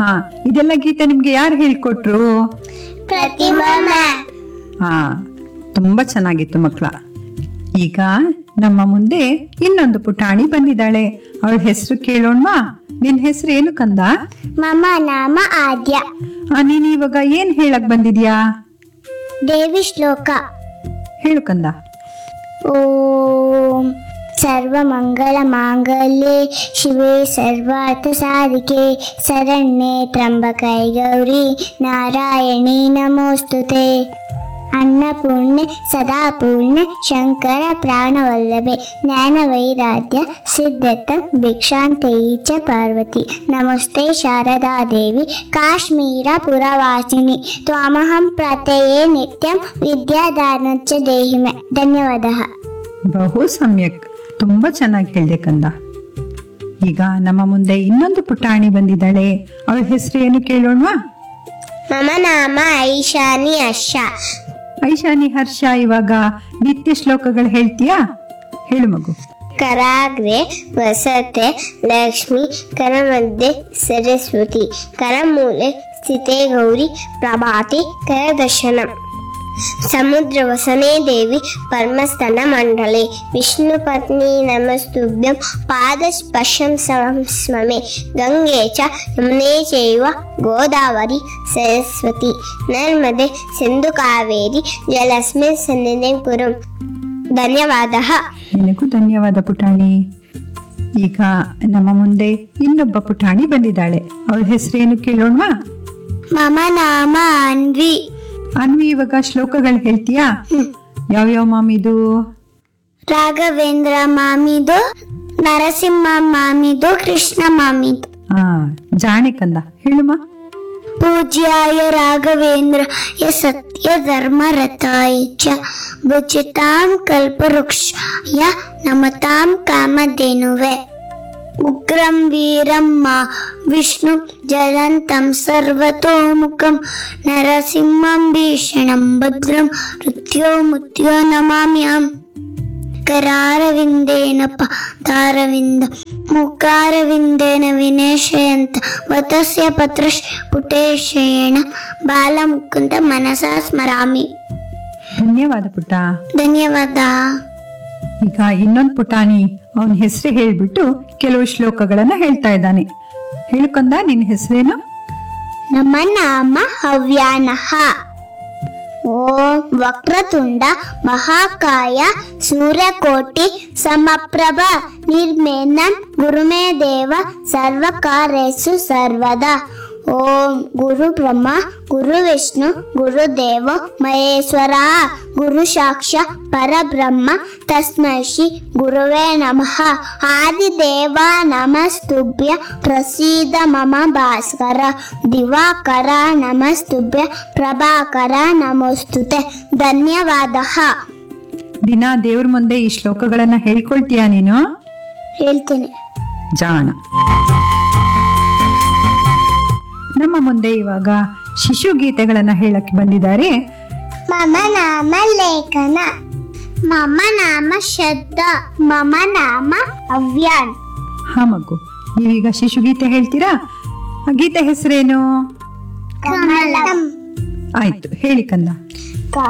ಹಾ ಇದೆಲ್ಲ ಗೀತೆ ನಿಮ್ಗೆ ಯಾರು ಹೇಳ್ಕೊಟ್ರು ಪ್ರತಿಮಾ ಮ್ಯಾಮ್ ಹಾ ತುಂಬಾ ಚೆನ್ನಾಗಿತ್ತು ಮಕ್ಕಳ ಈಗ ನಮ್ಮ ಮುಂದೆ ಇನ್ನೊಂದು ಪುಟಾಣಿ ಬಂದಿದ್ದಾಳೆ ಅವಳ ಹೆಸರು ಕೇಳೋಣ್ವಾ ನಿನ್ ಹೆಸರು ಏನು ಕಂದ ಮಮ ನಾಮ ಆದ್ಯ ಆ, ನೀನ್ ಇವಾಗ ಏನ್ ಹೇಳಕ್ ಬಂದಿದ್ಯಾ ದೇವಿ ಶ್ಲೋಕ ಹೇಳು ಕಂದ ಓಂ ಸರ್ವಮಂಗಳ ಮಾಂಗಲ್ಯೆ ಶಿವೆ ಸರ್ವಾರ್ಥ ಸಾಧಿಕೆ ಶರಣ್ಯೆ ತ್ರಂಬಕೈ ಗೌರಿ ನಾರಾಯಣಿ ನಮೋಸ್ತುತೆ ಅನ್ನಪೂರ್ಣೆ ಸದಾಪೂರ್ಣೆ ಶಂಕರ ಪ್ರಾಣವಲ್ಲಭೆ ಜ್ಞಾನವೈರಾಧ್ಯ ಸಿದ್ಧತ ಭಿಕ್ಷಾಂತೇಯಿ ಚ ಪಾರ್ವತಿ ನಮಸ್ತೆ ಶಾರದಾ ದೇವಿ ಕಾಶ್ಮೀರ ಪುರವಾಸಿನಿ ತ್ವಾಮಹಂ ಪ್ರಾರ್ಥಯೇ ನಿತ್ಯಂ ವಿದ್ಯಾದಾನಚ್ಚ ದೇಹಿಮೆ ಧನ್ಯವಾದः ಬಹು ಸಮ್ಯಕ್ ತುಂಬಾ ಚೆನ್ನಾಗಿ ಹೇಳ್ದೆ ಕಂದ ಈಗ ನಮ್ಮ ಮುಂದೆ ಇನ್ನೊಂದು ಪುಟಾಣಿ ಬಂದಿದ್ದಾಳೆ ಅವಳ ಹೆಸರು ಏನು ಕೇಳೋಣ್ವಾ ಮಮ ನಾಮ ಐಶಾನಿ ಅಶ್ಶ ಐಶಾನಿ ಹರ್ಷ ಇವಾಗ ನಿತ್ಯ ಶ್ಲೋಕಗಳು ಹೇಳ್ತೀಯಾ ಹೇಳು ಮಗು ಕರಾಗ್ರೆ ವಸತೆ ಲಕ್ಷ್ಮಿ ಕರಮಧ್ಯೆ ಸರಸ್ವತಿ ಕರಮೂಲೆ ಸ್ಥಿತೆ ಗೌರಿ ಪ್ರಭಾತಿ ಕರದರ್ಶನಂ ಸಮುದ್ರ ವಸನೆ ದೇವಿ ಪರಮಸ್ತನ ಮಂಡಲೆ ವಿಷ್ಣು ಪತ್ನಿ ನಮಸ್ತುಭ್ಯಂ ಪಾದ ಸ್ಪರ್ಶಂ ಸ್ಮಮೆ ಗಂಗೆ ಚ ಯಮುನೆ ಚೈವ ಗೋದಾವರಿ ಸರಸ್ವತಿ ನರ್ಮದೆ ಸಿಂಧು ಕಾವೇರಿ ಜಲಸ್ಮಿನ್ ಸನ್ನಿಧಿ ಕುರುಂ ಧನ್ಯವಾದः ನಿನಗೂ ಧನ್ಯವಾದ ಪುಟಾಣಿ ಈಗ ನಮ್ಮ ಮುಂದೆ ಇನ್ನೊಬ್ಬ ಪುಟಾಣಿ ಬಂದಿದ್ದಾಳೆ ಅವಳ ಹೆಸರೇನು ಕೇಳೋಣ್ವಾ ಮಮ ನಾಮ ಅನ್ವಿ ಅನ್ವಿ ಇವಾಗ ಶ್ಲೋಕಗಳು ಹೇಳ್ತೀಯಾ ಯಾವ್ಯಾವ ಮಾಮಿದು ರಾಘವೇಂದ್ರ ಮಾಮಿದು ನರಸಿಂಹ ಮಾಮಿದು ಕೃಷ್ಣ ಮಾಮಿದು ಹಾ ಜಾಣೆ ಕಂದ ಹೇಳುಮ ಪೂಜ್ಯಾಯ ರಾಘವೇಂದ್ರ ಯ ಸತ್ಯ ಧರ್ಮ ರಥಾಯ ಚ ಭುಜಿತಾಂ ಕಲ್ಪವೃಕ್ಷಾಯ ನಮತಾಂ ಕಾಮಧೇನುವೆ ಉಗ್ರಂ ವೀರಂ ಮಾ ವಿಷ್ಣು ಜಲಂತಂ ಸರ್ವತೋಮುಖಂ ನರಸಿಂಹಂ ಭೀಷಣಂ ಭದ್ರಂ ಮೃತ್ಯೋ ಮೃತ್ಯೋ ನಮಾಮ್ಯಹಂ करारविन्देन पादारविन्द मुखारविन्देन विनेशयन्त वतस्य पत्रस्फुटेशेण बालमुकुन्द मनसा स्मरामि ಧನ್ಯವಾದ ಪುಟ್ಟ ಧನ್ಯವಾದ ಈಗ ಇನ್ನೊಂದು ಪುಟಾಣಿ ಅವನ ಹೆಸರು ಹೇಳ್ಬಿಟ್ಟು ಕೆಲವು ಶ್ಲೋಕಗಳನ್ನ ಹೇಳ್ತಾ ಇದ್ದಾನೆ ಹೇಳು ಕಂದ ನಿನ್ನ ಹೆಸರೇನು ನಮ್ಮ ನಾಮ ಹವ್ಯಾನಃ ಓಂ ವಕ್ರತುಂಡ ಮಹಾಕಾಯ ಸೂರ್ಯಕೋಟಿ ಸಮಪ್ರಭ ನಿರ್ಮೇನಂ ಗುರುಮೇ ದೇವ ಸರ್ವಕಾರ್ಯೇಷು ಸರ್ವದಾ ಓಂ ಗುರು ಬ್ರಹ್ಮ ಗುರು ವಿಷ್ಣು ಗುರುದೇವ ಮಹೇಶ್ವರ ಗುರು ಸಾಕ್ಷ ಪರಬ್ರಹ್ಮ ತಸ್ಮೈ ಶ್ರೀ ಗುರುವೇ ನಮಃ ಆದಿದೇವ ನಮಸ್ತುಭ್ಯ ಪ್ರಸೀದ ಮಮ ಭಾಸ್ಕರ ದಿವಾಕರ ನಮಸ್ತುಭ್ಯ ಪ್ರಭಾಕರ ನಮೋಸ್ತುತೆ ಧನ್ಯವಾದ ದಿನ ದೇವ್ರ ಮುಂದೆ ಈ ಶ್ಲೋಕಗಳನ್ನ ಹೇಳ್ಕೊಳ್ತೀಯಾ ನೀನು ಹೇಳ್ತೇನೆ ಜಾಣ ನಮ್ಮ ಮುಂದೆ ಇವಾಗ ಶಿಶು ಗೀತೆಗಳನ್ನ ಹೇಳಕ್ಕೆ ಬಂದಿದ್ದಾರೆ ಮಮ ನಾಮ ಲೇಖನ ಮಮ ನಾಮ ಶಬ್ದ ಮಮ ನಾಮ ಅವ್ಯಾನ್ ಹಾ ಮಗು ನೀವೀಗ ಶಿಶು ಗೀತೆ ಹೇಳ್ತೀರಾ ಆ ಗೀತೆ ಹೆಸರೇನು ಕಮಲಂ ಆಯ್ತು ಹೇಳಿ ಕಂದ